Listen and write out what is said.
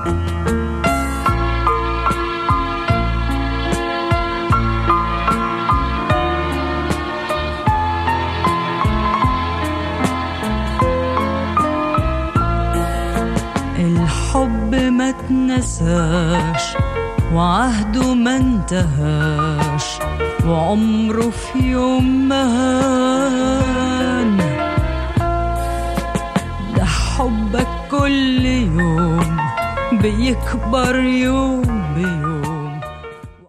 الحب ما تنساش وعهده ما انتهاش وعمره في يوم ما هان ده حبك كل يوم بيكبر يوم بيوم